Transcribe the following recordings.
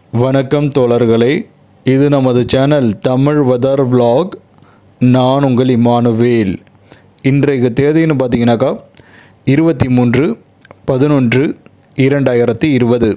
வணக்கம் தோழர்களே இது நமது சேனல் தமிழ் வெதர் vlog நான் உங்கள் இமானுவேல் இன்றைக்கு தேதின்னு பார்த்தீங்கன்னாக்கா இருபத்தி மூன்று பதினொன்று இரண்டாயிரத்தி இருபது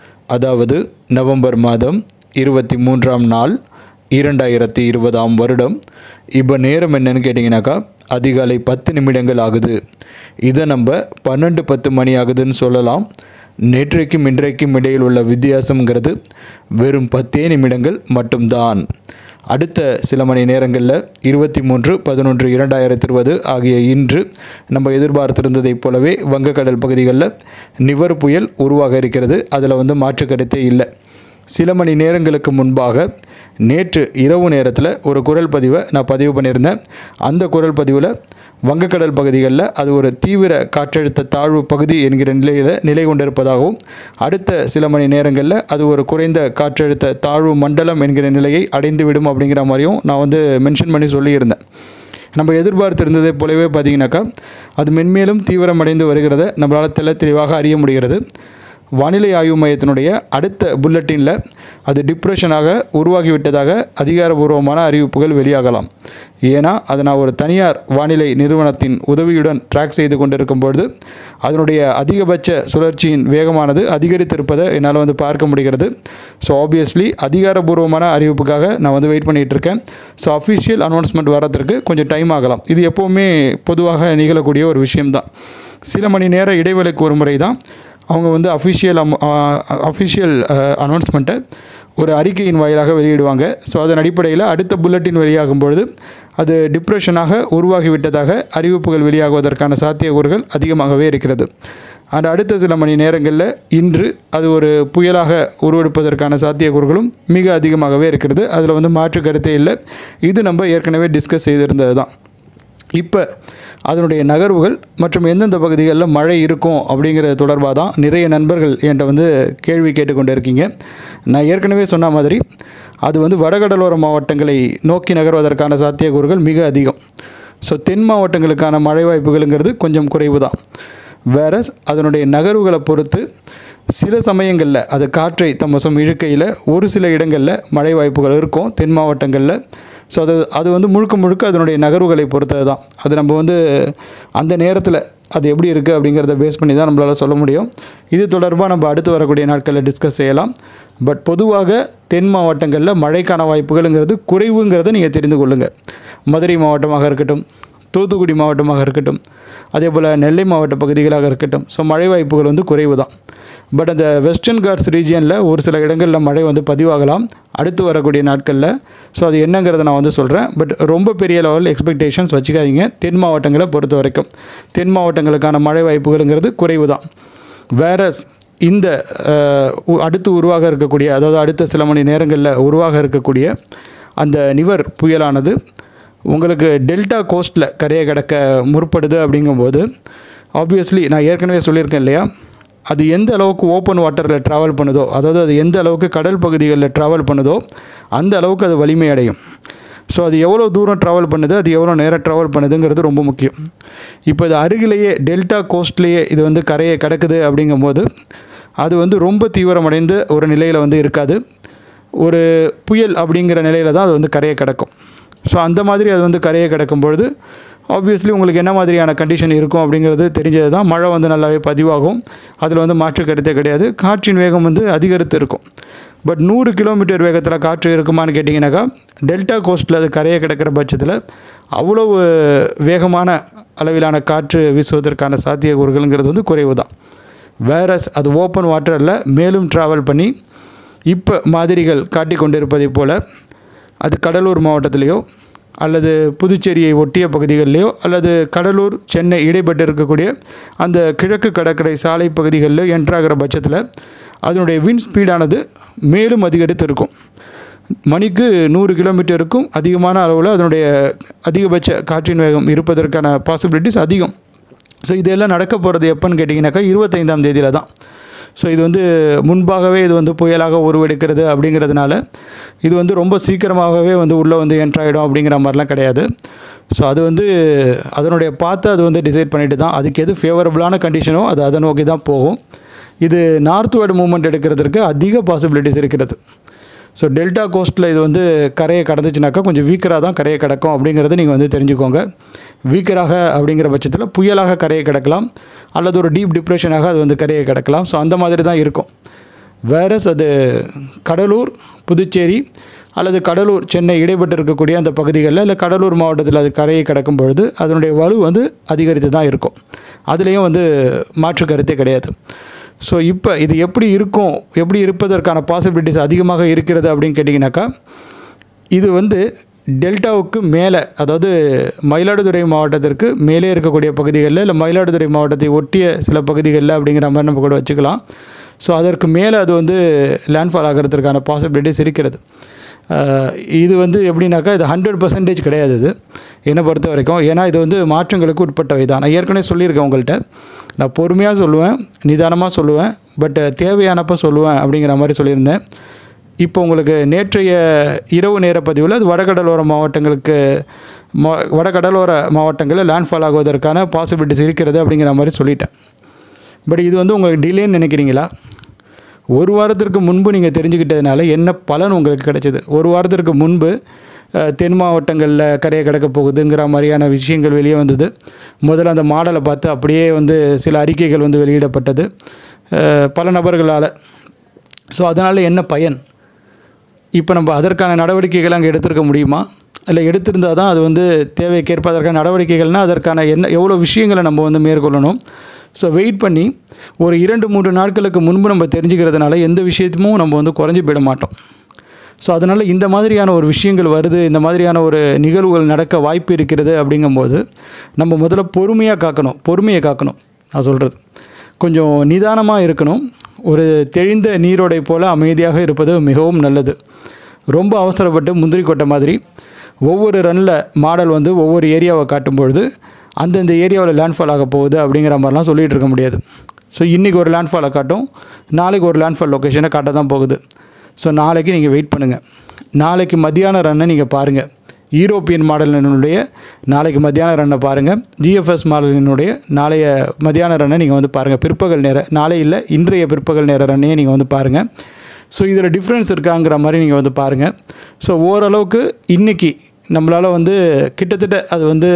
அதாவது நவம்பர் மாதம் இருபத்தி மூன்றாம் நாள் இரண்டாயிரத்தி இருபதாம் வருடம் இப்போ நேரம் என்னன்னு கேட்டிங்கனாக்கா அதிகாலை பத்து நிமிடங்கள் ஆகுது இதை நம்ம பன்னெண்டு பத்து மணி ஆகுதுன்னு சொல்லலாம் நேற்றைக்கும் இன்றைக்கும் இடையில் உள்ள வித்தியாசம்ங்கிறது வெறும் பத்தே நிமிடங்கள் மட்டும்தான் அடுத்த சில மணி நேரங்களில் இருபத்தி மூன்று பதினொன்று இரண்டாயிரத்தி இருபது ஆகிய இன்று நம்ம எதிர்பார்த்திருந்ததைப் போலவே வங்கக்கடல் பகுதிகளில் நிவர் புயல் உருவாக இருக்கிறது அதில் வந்து மாற்று கருத்தே இல்லை சில மணி நேரங்களுக்கு முன்பாக நேற்று இரவு நேரத்தில் ஒரு குரல் பதிவை நான் பதிவு பண்ணியிருந்தேன் அந்த குரல் பதிவில் வங்கக்கடல் பகுதிகளில் அது ஒரு தீவிர காற்றழுத்த தாழ்வு பகுதி என்கிற நிலையில் நிலை கொண்டிருப்பதாகவும் அடுத்த சில மணி நேரங்களில் அது ஒரு குறைந்த காற்றழுத்த தாழ்வு மண்டலம் என்கிற நிலையை அடைந்துவிடும் அப்படிங்கிற மாதிரியும் நான் வந்து மென்ஷன் பண்ணி சொல்லியிருந்தேன் நம்ம எதிர்பார்த்திருந்ததை போலவே பார்த்தீங்கன்னாக்கா அது மென்மேலும் தீவிரமடைந்து வருகிறத நம்மளால் தெள்ள தெளிவாக அறிய முடிகிறது வானிலை ஆய்வு மையத்தினுடைய அடுத்த புல்லட்டினில் அது டிப்ரெஷனாக உருவாகிவிட்டதாக அதிகாரபூர்வமான அறிவிப்புகள் வெளியாகலாம் ஏன்னா அதை நான் ஒரு தனியார் வானிலை நிறுவனத்தின் உதவியுடன் ட்ராக் செய்து கொண்டிருக்கும் பொழுது அதனுடைய அதிகபட்ச சுழற்சியின் வேகமானது அதிகரித்திருப்பதை என்னால் வந்து பார்க்க முடிகிறது ஸோ ஆப்வியஸ்லி அதிகாரபூர்வமான அறிவிப்புக்காக நான் வந்து வெயிட் பண்ணிகிட்டு இருக்கேன் ஸோ அஃபிஷியல் அனௌன்ஸ்மெண்ட் வரதுக்கு கொஞ்சம் டைம் ஆகலாம் இது எப்போவுமே பொதுவாக நிகழக்கூடிய ஒரு விஷயம்தான் சில மணி நேர இடைவேளைக்கு ஒரு முறை தான் அவங்க வந்து அஃபிஷியல் அஃபிஷியல் அனௌன்ஸ்மெண்ட்டை ஒரு அறிக்கையின் வாயிலாக வெளியிடுவாங்க ஸோ அதன் அடிப்படையில் அடுத்த புல்லட்டின் வெளியாகும் பொழுது அது டிப்ரெஷனாக உருவாகிவிட்டதாக அறிவிப்புகள் வெளியாகுவதற்கான சாத்தியக்கூறுகள் அதிகமாகவே இருக்கிறது அண்ட் அடுத்த சில மணி நேரங்களில் இன்று அது ஒரு புயலாக உருவெடுப்பதற்கான சாத்தியக்கூறுகளும் மிக அதிகமாகவே இருக்கிறது அதில் வந்து மாற்று கருத்தே இல்லை இது நம்ம ஏற்கனவே டிஸ்கஸ் செய்திருந்தது தான் இப்போ அதனுடைய நகர்வுகள் மற்றும் எந்தெந்த பகுதிகளில் மழை இருக்கும் அப்படிங்கிறது தொடர்பாக தான் நிறைய நண்பர்கள் என்கிட்ட வந்து கேள்வி கேட்டுக்கொண்டு இருக்கீங்க நான் ஏற்கனவே சொன்ன மாதிரி அது வந்து வடகடலோர மாவட்டங்களை நோக்கி நகர்வதற்கான சாத்தியக்கூறுகள் மிக அதிகம் ஸோ தென் மாவட்டங்களுக்கான மழை வாய்ப்புகளுங்கிறது கொஞ்சம் குறைவு தான் வேற அதனுடைய நகர்வுகளை பொறுத்து சில சமயங்களில் அது காற்றை தம் வசம் இழுக்கையில் ஒரு சில இடங்களில் மழை வாய்ப்புகள் இருக்கும் தென் மாவட்டங்களில் ஸோ அது அது வந்து முழுக்க முழுக்க அதனுடைய நகர்வுகளை பொறுத்தது தான் அது நம்ம வந்து அந்த நேரத்தில் அது எப்படி இருக்குது அப்படிங்கிறத பேஸ் பண்ணி தான் நம்மளால் சொல்ல முடியும் இது தொடர்பாக நம்ம அடுத்து வரக்கூடிய நாட்களில் டிஸ்கஸ் செய்யலாம் பட் பொதுவாக தென் மாவட்டங்களில் மழைக்கான வாய்ப்புகளுங்கிறது குறைவுங்கிறத நீங்கள் தெரிந்து கொள்ளுங்கள் மதுரை மாவட்டமாக இருக்கட்டும் தூத்துக்குடி மாவட்டமாக இருக்கட்டும் அதே போல் நெல்லை மாவட்ட பகுதிகளாக இருக்கட்டும் ஸோ மழை வாய்ப்புகள் வந்து குறைவு தான் பட் அந்த வெஸ்டர்ன் காட்ஸ் ரீஜியனில் ஒரு சில இடங்களில் மழை வந்து பதிவாகலாம் அடுத்து வரக்கூடிய நாட்களில் ஸோ அது என்னங்கிறத நான் வந்து சொல்கிறேன் பட் ரொம்ப பெரிய லெவல் எக்ஸ்பெக்டேஷன்ஸ் வச்சுக்காதீங்க தென் மாவட்டங்களை பொறுத்த வரைக்கும் தென் மாவட்டங்களுக்கான மழை வாய்ப்புகளுங்கிறது குறைவு தான் வேறஸ் இந்த அஹ், உ- அடுத்து உருவாக இருக்கக்கூடிய அதாவது அடுத்த சில மணி நேரங்களில் உருவாக இருக்கக்கூடிய அந்த நிவர் புயலானது உங்களுக்கு டெல்டா கோஸ்ட்டில் கரையை கடக்க முற்படுது அப்படிங்கும்போது ஆப்வியஸ்லி நான் ஏற்கனவே சொல்லியிருக்கேன் இல்லையா அது எந்த அளவுக்கு ஓப்பன் வாட்டரில் ட்ராவல் பண்ணுதோ அதாவது அது எந்த அளவுக்கு கடல் பகுதிகளில் ட்ராவல் பண்ணுதோ அந்த அளவுக்கு அது வலிமை அடையும் ஸோ அது எவ்வளோ தூரம் ட்ராவல் பண்ணுது அது எவ்வளோ நேரம் ட்ராவல் பண்ணுதுங்கிறது ரொம்ப முக்கியம் இப்போ இது அருகிலேயே டெல்டா கோஸ்ட்லேயே இது வந்து கரையை கடக்குது அப்படிங்கும்போது அது வந்து ரொம்ப தீவிரமடைந்து ஒரு நிலையில் வந்து இருக்காது ஒரு புயல் அப்படிங்கிற நிலையில் தான் அது வந்து கரையை கடக்கும் ஸோ அந்த மாதிரி அது வந்து கரையை கடக்கும் பொழுது ஆப்வியஸ்லி உங்களுக்கு என்ன மாதிரியான கண்டிஷன் இருக்கும் அப்படிங்கிறது தெரிஞ்சது தான் மழை வந்து நல்லாவே பதிவாகும் அதில் வந்து மாற்று கருத்தே கிடையாது காற்றின் வேகம் வந்து அதிகரித்து இருக்கும் பட் நூறு கிலோமீட்டர் வேகத்தில் காற்று இருக்குமான்னு கேட்டிங்கனாக்கா டெல்டா கோஸ்ட்டில் அது கரையை கிடக்கிற பட்சத்தில் அவ்வளவு வேகமான அளவிலான காற்று வீசுவதற்கான சாத்தியக்கூறுகள்ங்கிறது வந்து குறைவு தான் வேறஸ் அது ஓப்பன் வாட்டரில் மேலும் ட்ராவல் பண்ணி இப்போ மாதிரிகள் காட்டிக் கொண்டிருப்பதைப் போல் அது கடலூர் மாவட்டத்திலேயோ அல்லது புதுச்சேரியை ஒட்டிய பகுதிகளிலேயோ அல்லது கடலூர் சென்னை இடைப்பட்டு இருக்கக்கூடிய அந்த கிழக்கு கடற்கரை சாலை பகுதிகளிலோ என்ட்ராகிற பட்சத்தில் அதனுடைய வின் ஸ்பீடானது மேலும் அதிகரித்து இருக்கும் மணிக்கு நூறு கிலோமீட்டருக்கும் அதிகமான அளவில் அதனுடைய அதிகபட்ச காற்றின் வேகம் இருப்பதற்கான பாசிபிலிட்டிஸ் அதிகம் ஸோ இதெல்லாம் நடக்க போகிறது எப்போன்னு கேட்டிங்கனாக்கா இருபத்தைந்தாம் தேதியில் தான் ஸோ இது வந்து முன்பாகவே இது வந்து புயலாக உருவெடுக்கிறது அப்படிங்கிறதுனால இது வந்து ரொம்ப சீக்கிரமாகவே வந்து உள்ளே வந்து என்ட்ராயிடும் அப்படிங்கிற மாதிரிலாம் கிடையாது ஸோ அது வந்து அதனுடைய பார்த்து அது வந்து டிசைட் பண்ணிட்டு தான் அதுக்கு எது ஃபேவரபுளான கண்டிஷனோ அது அதை நோக்கி தான் போகும் இது நார்த்வேர்டு மூவ்மெண்ட் எடுக்கிறதுக்கு அதிக பாசிபிலிட்டிஸ் இருக்கிறது ஸோ டெல்டா கோஸ்ட்டில் இது வந்து கரையை கடந்துச்சுனாக்கா கொஞ்சம் வீக்கராக தான் கரையை கடக்கும் அப்படிங்கிறத நீங்கள் வந்து தெரிஞ்சுக்கோங்க வீக்கராக அப்படிங்கிற பட்சத்தில் புயலாக கரையை கடக்கலாம் அல்லது ஒரு டீப் டிப்ரெஷனாக அது வந்து கரையை கடக்கலாம் ஸோ அந்த மாதிரி தான் இருக்கும் வேறஸ் அது கடலூர் புதுச்சேரி அல்லது கடலூர் சென்னை இடைப்பட்டு இருக்கக்கூடிய அந்த பகுதிகளில் இல்லை கடலூர் மாவட்டத்தில் அது கரையை கடக்கும் பொழுது அதனுடைய வலு வந்து அதிகரித்து தான் இருக்கும் அதுலேயும் வந்து மாற்று கருத்தே கிடையாது ஸோ இப்போ இது எப்படி இருக்கும் எப்படி இருப்பதற்கான பாசிபிலிட்டிஸ் அதிகமாக இருக்கிறது அப்படின்னு கேட்டிங்கனாக்கா இது வந்து டெல்டாவுக்கு மேலே அதாவது மயிலாடுதுறை மாவட்டத்திற்கு மேலே இருக்கக்கூடிய பகுதிகளில் இல்லை மயிலாடுதுறை மாவட்டத்தை ஒட்டிய சில பகுதிகளில் அப்படிங்கிற மாதிரி நம்ம கூட வச்சுக்கலாம் ஸோ அதற்கு மேலே அது வந்து லேண்ட்ஃபால் ஆகிறதுக்கான பாசிபிலிட்டிஸ் இருக்கிறது அஹ் இது வந்து எப்படின்னாக்கா இது ஹண்ட்ரட் பர்சன்டேஜ் கிடையாது இது என்னை பொறுத்த வரைக்கும் ஏன்னா இது வந்து மாற்றங்களுக்கு உட்பட்டவை தான் நான் ஏற்கனவே சொல்லியிருக்கேன் உங்கள்கிட்ட நான் பொறுமையாக சொல்லுவேன் நிதானமாக சொல்லுவேன் பட் தேவையானப்போ சொல்லுவேன் அப்படிங்கிற மாதிரி சொல்லியிருந்தேன் இப்போ உங்களுக்கு நேற்றைய இரவு நேர பதிவில் அது வடகடலோர மாவட்டங்களுக்கு மா வடகடலோர மாவட்டங்களில் லேண்ட்ஃபால் ஆகுவதற்கான பாசிபிலிட்டிஸ் இருக்கிறது அப்படிங்கிற மாதிரி சொல்லிட்டேன் பட் இது வந்து உங்களுக்கு டிலேன்னு நினைக்கிறீங்களா ஒரு வாரத்திற்கு முன்பு நீங்கள் தெரிஞ்சுக்கிட்டதுனால என்ன பலன் உங்களுக்கு கிடைச்சது ஒரு வாரத்திற்கு முன்பு அஹ், தென் மாவட்டங்களில் கரையை கடக்க போகுதுங்கிற மாதிரியான விஷயங்கள் வெளியே வந்தது முதல்ல அந்த மாடலை பார்த்து அப்படியே வந்து சில அறிக்கைகள் வந்து வெளியிடப்பட்டது அஹ், பல நபர்களால் ஸோ அதனால் என்ன பயன் இப்போ நம்ம அதற்கான நடவடிக்கைகள் அங்கே எடுத்திருக்க முடியுமா இல்லை எடுத்திருந்தால் தான் அது வந்து தேவைக்கேற்ப அதற்கான நடவடிக்கைகள்னால் அதற்கான என்ன எவ்வளோ விஷயங்களை நம்ம வந்து மேற்கொள்ளணும் ஸோ வெயிட் பண்ணி ஒரு இரண்டு மூன்று நாட்களுக்கு முன்பு நம்ம தெரிஞ்சுக்கிறதுனால எந்த விஷயத்துமும் நம்ம வந்து குறைஞ்சி போயிட மாட்டோம் ஸோ அதனால் இந்த மாதிரியான ஒரு விஷயங்கள் வருது இந்த மாதிரியான ஒரு நிகழ்வுகள் நடக்க வாய்ப்பு இருக்கிறது அப்படிங்கும்போது நம்ம முதல்ல பொறுமையாக காக்கணும் பொறுமையை காக்கணும் நான் சொல்கிறது கொஞ்சம் நிதானமாக இருக்கணும் ஒரு தெளிந்த நீரோடை போல் அமைதியாக இருப்பது மிகவும் நல்லது ரொம்ப அவசரப்பட்டு முந்திரி கொட்டை மாதிரி ஒவ்வொரு ரன்னில் மாடல் வந்து ஒவ்வொரு ஏரியாவை காட்டும் பொழுது அந்தந்த ஏரியாவில் லேண்ட்ஃபால் ஆக போகுது அப்படிங்கிற மாதிரிலாம் சொல்லிகிட்டு இருக்க முடியாது ஸோ இன்றைக்கி ஒரு லேண்ட்ஃபாலை காட்டும் நாளைக்கு ஒரு லேண்ட்ஃபால் லொக்கேஷனை காட்ட தான் போகுது ஸோ நாளைக்கு நீங்கள் வெயிட் பண்ணுங்கள் நாளைக்கு மத்தியான ரன்னை நீங்கள் பாருங்கள் யூரோப்பியன் மாடலினுடைய நாளைக்கு மத்தியான ரன்னை பாருங்கள் ஜிஎஃப்எஸ் மாடலினுடைய நாளைய மத்தியான ரன்னை நீங்கள் வந்து பாருங்கள் பிற்பகல் நேர நாளை இல்லை இன்றைய பிற்பகல் நேர ரன்னையே நீங்கள் வந்து பாருங்கள் ஸோ இதில் டிஃப்ரென்ஸ் இருக்காங்கிற மாதிரி நீங்கள் வந்து பாருங்கள் ஸோ ஓரளவுக்கு இன்றைக்கி நம்மளால் வந்து கிட்டத்தட்ட அது வந்து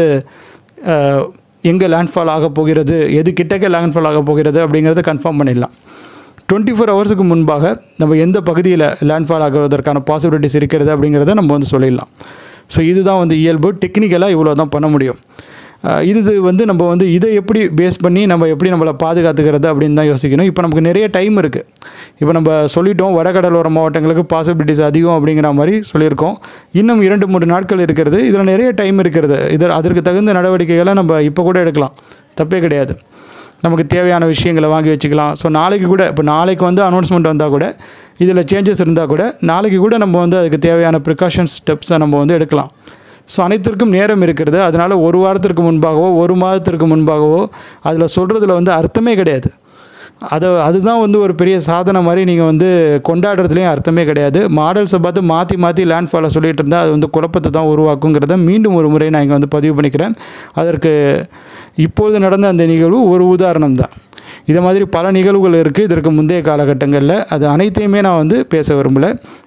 எங்கே லேண்ட்ஃபால் ஆக போகிறது எது கிட்டக்க லேண்ட்ஃபால் ஆக போகிறது அப்படிங்கிறத கன்ஃபார்ம் பண்ணிடலாம் டுவெண்ட்டி ஃபோர் ஹவர்ஸுக்கு முன்பாக நம்ம எந்த பகுதியில் லேண்ட்ஃபால் ஆகுவதற்கான பாசிபிலிட்டிஸ் இருக்கிறது அப்படிங்கிறத நம்ம வந்து சொல்லிடலாம் ஸோ இதுதான் வந்து இயல்பு டெக்னிக்கலாக இவ்வளோ தான் பண்ண முடியும் அஹ் இது வந்து நம்ம வந்து இதை எப்படி பேஸ் பண்ணி நம்ம எப்படி நம்மளை பாதுகாத்துக்கிறது அப்படின்னு தான் யோசிக்கணும் இப்போ நமக்கு நிறைய டைம் இருக்குது இப்போ நம்ம சொல்லிட்டோம் வடகடலோர மாவட்டங்களுக்கு பாசிபிலிட்டிஸ் அதிகம் அப்படிங்கிற மாதிரி சொல்லியிருக்கோம் இன்னும் இரண்டு மூன்று நாட்கள் இருக்கிறது இதில் நிறைய டைம் இருக்கிறது இதில் அதற்கு தகுந்த நடவடிக்கைகளை நம்ம இப்போ கூட எடுக்கலாம் தப்பே கிடையாது நமக்கு தேவையான விஷயங்களை வாங்கி வச்சுக்கலாம் ஸோ நாளைக்கு கூட இப்போ நாளைக்கு வந்து அனௌன்ஸ்மெண்ட் வந்தால் கூட இதில் சேஞ்சஸ் இருந்தால் கூட நாளைக்கு கூட நம்ம வந்து அதுக்கு தேவையான ப்ரிகாஷன்ஸ் ஸ்டெப்ஸை நம்ம வந்து எடுக்கலாம் ஸோ அனைத்திற்கும் நேரம் இருக்கிறது அதனால் ஒரு வாரத்திற்கு முன்பாகவோ ஒரு மாதத்திற்கு முன்பாகவோ அதில் சொல்கிறதுல வந்து அர்த்தமே கிடையாது அதை அதுதான் வந்து ஒரு பெரிய சாதனை மாதிரி நீங்கள் வந்து கொண்டாடுறதுலேயும் அர்த்தமே கிடையாது மாடல்ஸை பார்த்து மாற்றி மாற்றி லேண்ட்ஃபாலை சொல்லிட்டு இருந்தால் அது வந்து குழப்பத்தை தான் உருவாக்குங்கிறத மீண்டும் ஒரு முறை நான் இங்கே வந்து பதிவு பண்ணிக்கிறேன் அதற்கு இப்பொழுது நடந்த அந்த நிகழ்வு ஒரு உதாரணம் தான் இதை மாதிரி பல நிகழ்வுகள் இருக்குது இதற்கு முந்தைய காலகட்டங்களில் அது அனைத்தையுமே நான் வந்து பேச விரும்பலை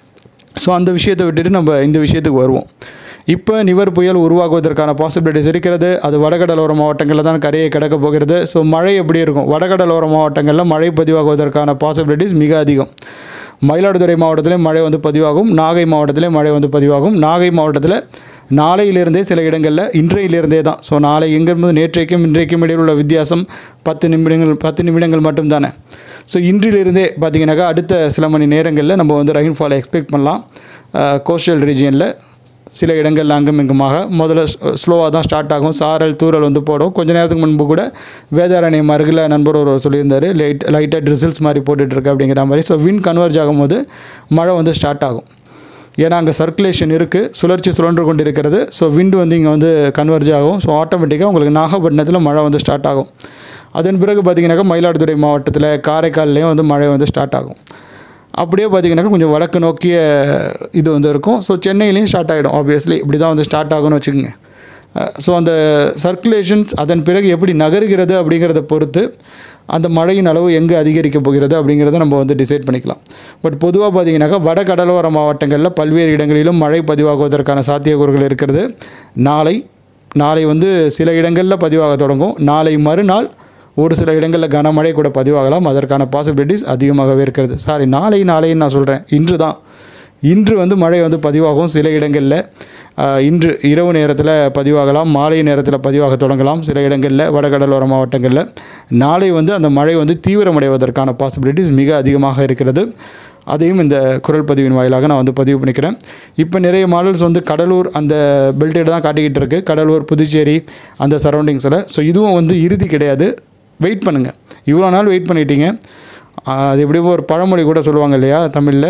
ஸோ அந்த விஷயத்தை விட்டுட்டு நம்ம இந்த விஷயத்துக்கு வருவோம் இப்போ நிவர் புயல் உருவாகுவதற்கான பாசிபிலிட்டிஸ் இருக்கிறது அது வடகடலோர மாவட்டங்களில் தான் கரையை கடக்க போகிறது ஸோ மழை எப்படி இருக்கும் வடகடலோர மாவட்டங்களில் மழை பதிவாகுவதற்கான பாசிபிலிட்டிஸ் மிக அதிகம் மயிலாடுதுறை மாவட்டத்திலே மழை வந்து பதிவாகும் நாகை மாவட்டத்திலே மழை வந்து பதிவாகும் நாகை மாவட்டத்தில் நாளையிலிருந்தே சில இடங்களில் இன்றையிலிருந்தே தான் ஸோ நாளை எங்கிருந்து நேற்றைக்கும் இன்றைக்கும் இடையில் உள்ள வித்தியாசம் பத்து நிமிடங்கள் பத்து நிமிடங்கள் மட்டும் தானே ஸோ இன்றிலிருந்தே பார்த்தீங்கன்னாக்கா அடுத்த சில மணி நேரங்களில் நம்ம வந்து ரெயின்ஃபாலை எக்ஸ்பெக்ட் பண்ணலாம் கோஸ்டல் ரீஜியனில் சில இடங்களில் அங்கும் இங்குமாக முதல்ல ஸ்லோவாக தான் ஸ்டார்ட் ஆகும் சாரல் தூரல் வந்து போடும் கொஞ்ச நேரத்துக்கு முன்பு கூட வேதாரண்யம் அருகில் நண்பர் ஒரு சொல்லியிருந்தார் லைட் லைட்டாக ட்ரிசில்ஸ் மாதிரி போட்டுட்ருக்கு அப்படிங்கிற மாதிரி ஸோ வின் கன்வர்ஜ் ஆகும்போது மழை வந்து ஸ்டார்ட் ஆகும் ஏன்னா அங்கே சர்க்குலேஷன் இருக்குது சுழற்சி சுழன்று கொண்டு இருக்கிறது ஸோ விண்டு வந்து இங்கே வந்து கன்வர்ஜ் ஆகும் ஸோ ஆட்டோமேட்டிக்காக உங்களுக்கு நாகப்பட்டினத்தில் மழை வந்து ஸ்டார்ட் ஆகும் அதன் பிறகு பார்த்தீங்கன்னாக்கா மயிலாடுதுறை மாவட்டத்தில் காரைக்கால்லையும் வந்து மழை வந்து ஸ்டார்ட் ஆகும் அப்படியே பார்த்தீங்கன்னாக்கா கொஞ்சம் வடக்கு நோக்கிய இது வந்து இருக்கும் ஸோ சென்னையிலையும் ஸ்டார்ட் ஆகிடும் ஆப்வியஸ்லி இப்படி தான் வந்து ஸ்டார்ட் ஆகும்னு வச்சுக்கோங்க ஸோ அந்த சர்க்குலேஷன்ஸ் அதன் பிறகு எப்படி நகருகிறது அப்படிங்கிறத பொறுத்து அந்த மழையின் அளவு எங்கே அதிகரிக்க போகிறது அப்படிங்கிறத நம்ம வந்து டிசைட் பண்ணிக்கலாம் பட் பொதுவாக பார்த்தீங்கன்னாக்கா வட கடலோர மாவட்டங்களில் பல்வேறு இடங்களிலும் மழை பதிவாகுவதற்கான சாத்தியக்கூறுகள் இருக்கிறது நாளை நாளை வந்து சில இடங்களில் பதிவாக தொடங்கும் நாளை மறுநாள் ஒரு சில இடங்களில் கனமழை கூட பதிவாகலாம் அதற்கான பாசிபிலிட்டிஸ் அதிகமாகவே இருக்கிறது சாரி நாளை நாளைன்னு நான் சொல்கிறேன் இன்று தான் இன்று வந்து மழை வந்து பதிவாகும் சில இடங்களில் ஆஹ், இன்று இரவு நேரத்தில் பதிவாகலாம் மாலை நேரத்தில் பதிவாக தொடங்கலாம் சில இடங்களில் வடகடலோர மாவட்டங்களில் நாளை வந்து அந்த மழை வந்து தீவிரமடைவதற்கான பாசிபிலிட்டிஸ் மிக அதிகமாக இருக்கிறது அதையும் இந்த குரல் பதிவின் வாயிலாக நான் வந்து பதிவு பண்ணிக்கிறேன் இப்போ நிறைய மாடல்ஸ் வந்து கடலூர் அந்த பெல்ட்டேட் தான் காட்டிக்கிட்டு இருக்கு கடலூர் புதுச்சேரி அந்த சரௌண்டிங்ஸில் ஸோ இதுவும் வந்து இறுதி கிடையாது வெயிட் பண்ணுங்கள் இவ்வளோ நாள் வெயிட் பண்ணிட்டீங்க ஆஹ், அது எப்படியும் ஒரு பழமொழி கூட சொல்லுவாங்க இல்லையா தமிழில்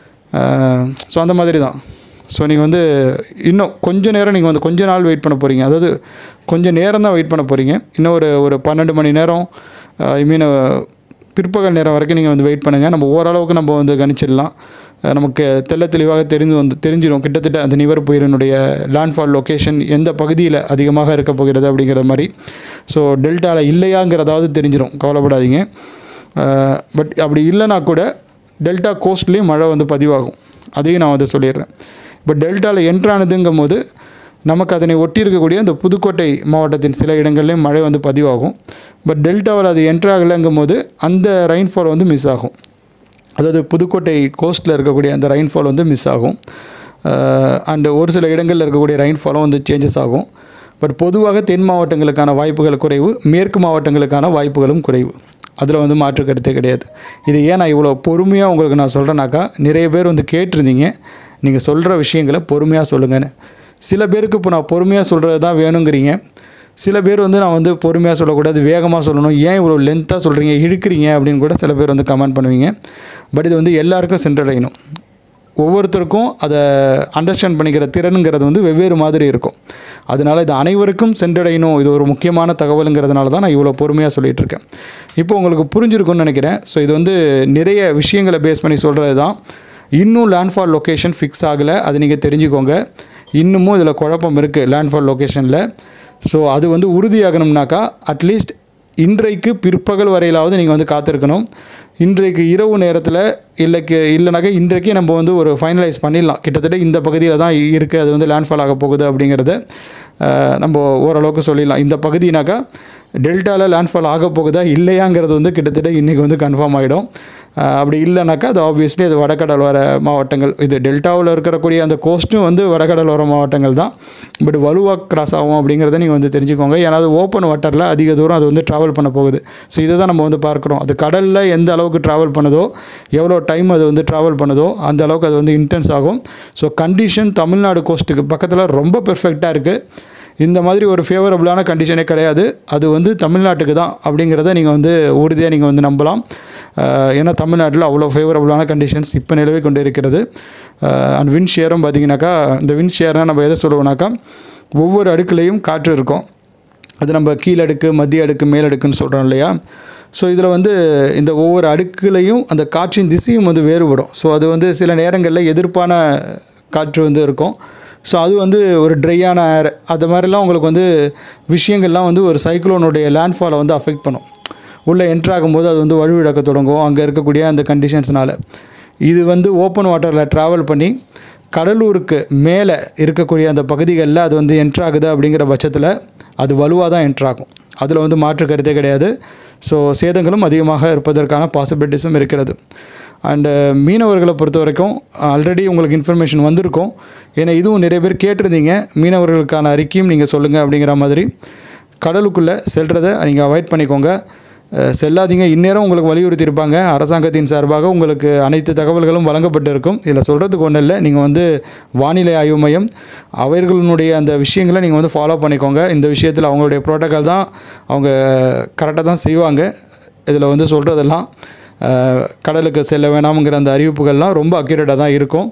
ஸோ அந்த மாதிரி தான் ஸோ நீங்கள் வந்து இன்னும் கொஞ்ச நேரம் நீங்கள் வந்து கொஞ்ச நாள் வெயிட் பண்ண போகிறீங்க அதாவது கொஞ்சம் நேரம் தான் வெயிட் பண்ண போகிறீங்க இன்னும் ஒரு ஒரு பன்னெண்டு மணி நேரம் ஐ மீன் பிற்பகல் நேரம் வரைக்கும் நீங்கள் வந்து வெயிட் பண்ணுங்கள் நம்ம ஓரளவுக்கு நம்ம வந்து கணிச்சிடலாம் அஹ் நமக்கு தெள்ள தெளிவாக தெரிஞ்சு வந்து தெரிஞ்சிடும் கிட்டத்தட்ட அந்த நிவர் புயலினுடைய லேண்ட்ஃபால் லொக்கேஷன் எந்த பகுதியில் அதிகமாக இருக்க போகிறது அப்படிங்கிற மாதிரி ஸோ டெல்டாவில் இல்லையாங்கிறதாவது தெரிஞ்சிடும் கவலைப்படாதீங்க பட் அப்படி இல்லைனா கூட டெல்டா கோஸ்ட்லேயும் மழை வந்து பதிவாகும் அதையும் நான் வந்து சொல்லிடுறேன் இப்போ டெல்டாவில் என்ட்ரானதுங்கும் போது நமக்கு அதனை ஒட்டி இருக்கக்கூடிய அந்த புதுக்கோட்டை மாவட்டத்தின் சில இடங்கள்லையும் மழை வந்து பதிவாகும் பட் டெல்டாவில் அது என்ட்ராகலைங்கும் போது அந்த ரெயின்ஃபால் வந்து மிஸ் ஆகும் அதாவது புதுக்கோட்டை கோஸ்ட்டில் இருக்கக்கூடிய அந்த ரெயின்ஃபால் வந்து மிஸ் ஆகும் அண்டு ஒரு சில இடங்களில் இருக்கக்கூடிய ரெயின்ஃபாலும் வந்து சேஞ்சஸ் ஆகும் பட் பொதுவாக தென் மாவட்டங்களுக்கான வாய்ப்புகள் குறைவு மேற்கு மாவட்டங்களுக்கான வாய்ப்புகளும் குறைவு அதில் வந்து மாற்று கருத்தே கிடையாது இது ஏன் நான் இவ்வளோ பொறுமையாக உங்களுக்கு நான் சொல்கிறேனாக்கா நிறைய பேர் வந்து கேட்டிருந்தீங்க நீங்கள் சொல்கிற விஷயங்களை பொறுமையாக சொல்லுங்கன்னு சில பேருக்கு இப்போ நான் பொறுமையாக சொல்கிறது தான் வேணுங்கிறீங்க சில பேர் வந்து நான் வந்து பொறுமையாக சொல்லக்கூடாது வேகமாக சொல்லணும் ஏன் இவ்வளோ லென்த்தாக சொல்கிறீங்க இழுக்கிறீங்க அப்படின்னு கூட சில பேர் வந்து கமெண்ட் பண்ணுவீங்க பட் இது வந்து எல்லாருக்கும் சென்றடையணும் ஒவ்வொருத்தருக்கும் அதை அண்டர்ஸ்டாண்ட் பண்ணிக்கிற திறனுங்கிறது வந்து வெவ்வேறு மாதிரி இருக்கும் அதனால் இது அனைவருக்கும் சென்றடையணும் இது ஒரு முக்கியமான தகவலுங்கிறதுனால தான் நான் இவ்வளோ பொறுமையாக சொல்லிகிட்டு இருக்கேன் இப்போ உங்களுக்கு புரிஞ்சிருக்கும்னு நினைக்கிறேன் ஸோ இது வந்து நிறைய விஷயங்களை பேஸ் பண்ணி சொல்கிறது தான் இன்னும் லேண்ட்ஃபால் லொக்கேஷன் ஃபிக்ஸ் ஆகலை அது நீங்கள் தெரிஞ்சுக்கோங்க இன்னமும் இதில் குழப்பம் இருக்குது லேண்ட்ஃபால் லொக்கேஷனில் ஸோ அது வந்து உறுதியாகணும்னாக்கா அட்லீஸ்ட் இன்றைக்கு பிற்பகல் வரையிலாவது நீங்கள் வந்து காத்திருக்கணும் இன்றைக்கு இரவு நேரத்தில் இல்லைக்கு இல்லைனாக்கா இன்றைக்கே நம்ம வந்து ஒரு ஃபைனலைஸ் பண்ணிடலாம் கிட்டத்தட்ட இந்த பகுதியில் தான் இருக்குது அது வந்து லேண்ட்ஃபால் ஆக போகுது அப்படிங்கிறத அஹ், நம்ம ஓரளவுக்கு சொல்லிடலாம் இந்த பகுதினாக்கா டெல்டாவில் லேண்ட்ஃபால் ஆக போகுதா இல்லையாங்கிறது வந்து கிட்டத்தட்ட இன்றைக்கி வந்து கன்ஃபார்ம் ஆகிடும் அஹ், அப்படி இல்லைனாக்கா அது ஆப்வியஸ்லி அது வடகடலோர மாவட்டங்கள் இது டெல்டாவில் இருக்கக்கூடிய அந்த கோஸ்ட்டும் வந்து வடகடலோர மாவட்டங்கள் தான் பட் வலுவாக கிராஸ் ஆகும் அப்படிங்கிறத நீங்கள் வந்து தெரிஞ்சுக்கோங்க ஏன்னா அது ஓப்பன் வாட்டரில் அதிக தூரம் அது வந்து ட்ராவல் பண்ண போகுது ஸோ இதை தான் நம்ம வந்து பார்க்குறோம் அது கடலில் எந்த அளவுக்கு ட்ராவல் பண்ணுதோ எவ்வளோ டைம் அது வந்து ட்ராவல் பண்ணுதோ அந்த அளவுக்கு அது வந்து இன்டென்ஸ் ஆகும் ஸோ கண்டிஷன் தமிழ்நாடு கோஸ்ட்டுக்கு பக்கத்தில் ரொம்ப பெர்ஃபெக்டாக இருக்குது இந்த மாதிரி ஒரு ஃபேவரபுளான கண்டிஷனே கிடையாது அது வந்து தமிழ்நாட்டுக்கு தான் அப்படிங்கிறத நீங்கள் வந்து உறுதியாக நீங்கள் வந்து நம்பலாம் அஹ் ஏன்னா தமிழ்நாட்டில் அவ்வளோ ஃபேவரபுளான கண்டிஷன்ஸ் இப்போ நிலவி கொண்டு இருக்கிறது அண்ட் வின் ஷேரும் பார்த்தீங்கன்னாக்கா இந்த வின் ஷேர்னால் நம்ம எதை சொல்லுவோம்னாக்கா ஒவ்வொரு அடுக்குலேயும் காற்று இருக்கும் அது நம்ம கீழடுக்கு மத்திய அடுக்கு மேலடுக்குன்னு சொல்கிறோம் இல்லையா ஸோ இதில் வந்து இந்த ஒவ்வொரு அடுக்குலையும் அந்த காற்றின் திசையும் வந்து வேறுபடும் ஸோ அது வந்து சில நேரங்களில் எதிர்ப்பான காற்று வந்து இருக்கும் ஸோ அது வந்து ஒரு ட்ரையான ஏர் அது மாதிரிலாம் உங்களுக்கு வந்து விஷயங்கள்லாம் வந்து ஒரு சைக்ளோனுடைய லேண்ட்ஃபாலை வந்து அஃபெக்ட் பண்ணும் உள்ளே என்ட்ரு ஆகும்போது அது வந்து வலுவிழக்க தொடங்கும் அங்கே இருக்கக்கூடிய அந்த கண்டிஷன்ஸ்னால இது வந்து ஓப்பன் வாட்டரில் ட்ராவல் பண்ணி கடலூருக்கு மேலே இருக்கக்கூடிய அந்த பகுதிகளில் அது வந்து என்ட்ரு ஆகுது அப்படிங்கிற பட்சத்தில் அது வலுவாக தான் என்ட்ரு ஆகும் அதில் வந்து மாற்று கருத்தே கிடையாது ஸோ சேதங்களும் அதிகமாக இருப்பதற்கான பாசிபிலிட்டிஸும் இருக்கிறது அண்டு மீனவர்களை பொறுத்த வரைக்கும் ஆல்ரெடி உங்களுக்கு இன்ஃபர்மேஷன் வந்திருக்கும் ஏன்னா இதுவும் நிறைய பேர் கேட்டிருந்தீங்க மீனவர்களுக்கான அறிக்கையும் நீங்கள் சொல்லுங்கள் அப்படிங்கிற மாதிரி கடலுக்குள்ளே செல்றதை நீங்கள் அவாய்ட் பண்ணிக்கோங்க அஹ் செல்லாதீங்க இந்நேரம் உங்களுக்கு வலியுறுத்தியிருப்பாங்க அரசாங்கத்தின் சார்பாக உங்களுக்கு அனைத்து தகவல்களும் வழங்கப்பட்டிருக்கும் இதில் சொல்கிறதுக்கு ஒன்றும் இல்லை நீங்கள் வந்து வானிலை ஆய்வு மையம் அவர்களுடைய அந்த விஷயங்களை நீங்கள் வந்து ஃபாலோ பண்ணிக்கோங்க இந்த விஷயத்தில் அவங்களுடைய ப்ரோட்டோக்கால் தான் அவங்க கரெக்டாக தான் செய்வாங்க இதில் வந்து சொல்கிறதெல்லாம் அஹ், கடலுக்கு செல்ல வேணாம்ங்கிற அந்த அறிவிப்புகள்லாம் ரொம்ப அக்யூரேட்டாக தான் இருக்கும்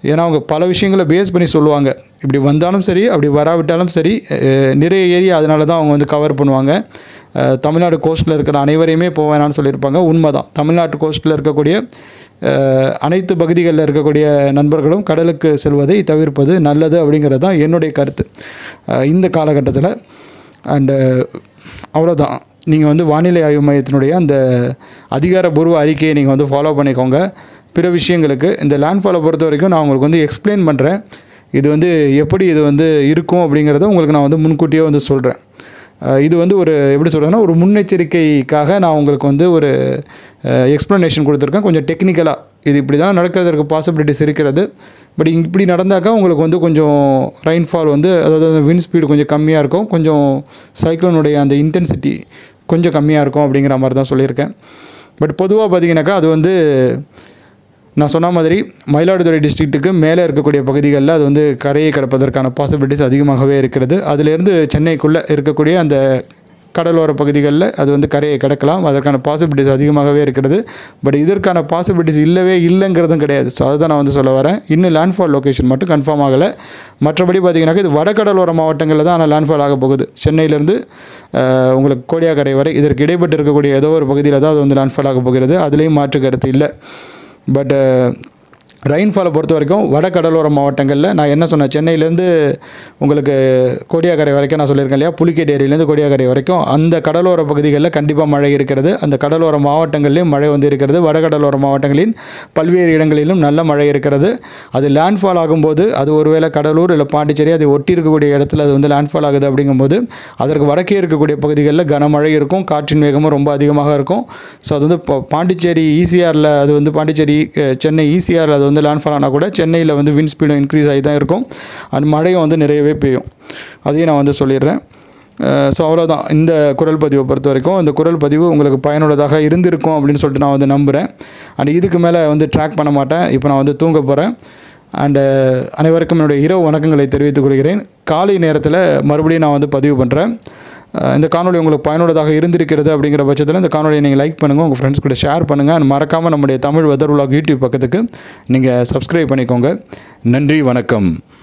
ஏன்னா அவங்க பல விஷயங்களை பேஸ் பண்ணி சொல்லுவாங்க இப்படி வந்தாலும் சரி அப்படி வராவிட்டாலும் சரி அஹ், நிறைய ஏரியா அதனால தான் அவங்க வந்து கவர் பண்ணுவாங்க அஹ், தமிழ்நாடு கோஸ்ட்டில் இருக்கிற அனைவரையுமே போக வேணாம்னு சொல்லியிருப்பாங்க உண்மைதான் தமிழ்நாட்டு கோஸ்ட்டில் இருக்கக்கூடிய அஹ், அனைத்து பகுதிகளில் இருக்கக்கூடிய நண்பர்களும் கடலுக்கு செல்வதை தவிர்ப்பது நல்லது அப்படிங்கிறது தான் என்னுடைய கருத்து அஹ், இந்த காலகட்டத்தில் அண்டு அவ்வளோதான் நீங்கள் வந்து வானிலை ஆய்வு மையத்தினுடைய அந்த அதிகாரப்பூர்வ அறிக்கையை நீங்கள் வந்து ஃபாலோ பண்ணிக்கோங்க பிற விஷயங்களுக்கு இந்த லேண்ட்ஃபாலை பொறுத்த வரைக்கும் நான் உங்களுக்கு வந்து எக்ஸ்பிளைன் பண்ணுறேன் இது வந்து எப்படி இது வந்து இருக்கும் அப்படிங்கிறத உங்களுக்கு நான் வந்து முன்கூட்டியே வந்து சொல்கிறேன் இது வந்து ஒரு எப்படி சொல்கிறதுனா ஒரு முன்னெச்சரிக்கைக்காக நான் உங்களுக்கு வந்து ஒரு எக்ஸ்ப்ளனேஷன் கொடுத்துருக்கேன் கொஞ்சம் டெக்னிக்கலாக இது இப்படி தான் நடக்கிறதுக்கு பாசிபிலிட்டிஸ் இருக்கிறது பட் இப்படி நடந்தாக்கா உங்களுக்கு வந்து கொஞ்சம் ரெயின்ஃபால் வந்து அதாவது விண்ட் ஸ்பீடு கொஞ்சம் கம்மியாக இருக்கும் கொஞ்சம் சைக்ளோனுடைய அந்த இன்டென்சிட்டி கொஞ்சம் கம்மியாக இருக்கும் அப்படிங்கிற மாதிரி தான் சொல்லியிருக்கேன் பட் பொதுவாக பார்த்தீங்கன்னாக்கா அது வந்து நான் சொன்ன மாதிரி மயிலாடுதுறை டிஸ்ட்ரிக்ட்டுக்கு மேலே இருக்கக்கூடிய பகுதிகளில் அது வந்து கரையை கடப்பதற்கான பாசிபிலிட்டிஸ் அதிகமாகவே இருக்கிறது அதிலேருந்து சென்னைக்குள்ளே இருக்கக்கூடிய அந்த கடலோர பகுதிகளில் அது வந்து கரையை கடக்கலாம் அதற்கான பாசிபிலிட்டிஸ் அதிகமாகவே இருக்கிறது பட் இதற்கான பாசிபிலிட்டிஸ் இல்லவே இல்லைங்கிறதும் கிடையாது ஸோ அதை தான் நான் வந்து சொல்ல வரேன் இன்னும் லேண்ட்ஃபால் லொகேஷன் மட்டும் கன்ஃபார்ம் ஆகலை மற்றபடி பார்த்தீங்கன்னாக்கா இது வடகடலோர மாவட்டங்களில் தான் ஆனால் லேண்ட்ஃபால் ஆக போகுது சென்னையிலேருந்து அஹ், உங்களுக்கு கோடியாக்கரை வரை இதற்கு இடைப்பட்டு இருக்கக்கூடிய ஏதோ ஒரு பகுதியில் தான் அது வந்து லேண்ட்ஃபால் ஆக போகிறது அதுலேயும் மாற்று கருத்து இல்லை பட் ரெயின்ஃபாலை பொறுத்த வரைக்கும் வட கடலோர மாவட்டங்களில் நான் என்ன சொன்னேன் சென்னையிலேருந்து உங்களுக்கு கோடியாக்கரை வரைக்கும் நான் சொல்லியிருக்கேன் இல்லையா புலிக்கேட் ஏரியிலேருந்து கோடியாக்கரை வரைக்கும் அந்த கடலோர பகுதிகளில் கண்டிப்பாக மழை இருக்கிறது அந்த கடலோர மாவட்டங்களிலும் மழை வந்து இருக்கிறது வட கடலோர மாவட்டங்களின் பல்வேறு இடங்களிலும் நல்ல மழை இருக்கிறது அது லேண்ட்ஃபால் ஆகும்போது அது ஒருவேளை கடலூர் இல்லை பாண்டிச்சேரி அதை ஒட்டி இருக்கக்கூடிய இடத்துல அது வந்து லேண்ட்ஃபால் ஆகுது அப்படிங்கும்போது அதற்கு வடக்கே இருக்கக்கூடிய பகுதிகளில் கனமழை இருக்கும் காற்றின் வேகமும் ரொம்ப அதிகமாக இருக்கும் ஸோ அது வந்து இப்போ பாண்டிச்சேரி ஈசிஆரில் அது வந்து பாண்டிச்சேரி அஹ், சென்னை ஈசிஆரில் அது வந்து லேண்ட்ஃபால் ஆனால் கூட சென்னையில் வந்து விண்ட் ஸ்பீடும் இன்க்ரீஸ் ஆகி தான் இருக்கும் அண்ட் மழையும் வந்து நிறையவே பெய்யும் அதையும் நான் வந்து சொல்லிடுறேன் ஸோ அவ்வளோதான் இந்த குரல் பதிவை பொறுத்த வரைக்கும் இந்த குரல் பதிவு உங்களுக்கு பயனுள்ளதாக இருந்திருக்கும் அப்படின்னு சொல்லிட்டு நான் வந்து நம்புகிறேன் அண்ட் இதுக்கு மேலே வந்து ட்ராக் பண்ண மாட்டேன் இப்போ நான் வந்து தூங்க போகிறேன் அண்டு அனைவருக்கும் என்னுடைய இரவு வணக்கங்களை தெரிவித்துக் கொள்கிறேன் காலை நேரத்தில் மறுபடியும் நான் வந்து பதிவு பண்ணுறேன் அஹ் இந்த காணொளி உங்களுக்கு பயனுள்ளதாக இருந்திருக்கிறது அப்படிங்கிற பட்சத்தில் இந்த காணொலியை நீங்கள் லைக் பண்ணுங்கள் உங்கள் ஃப்ரெண்ட்ஸ் கூட ஷேர் பண்ணுங்கள் அண்ட் மறக்காமல் நம்முடைய தமிழ் வெதர் உலக யூடியூப் பக்கத்துக்கு நீங்கள் சப்ஸ்கிரைப் பண்ணிக்கோங்க நன்றி வணக்கம்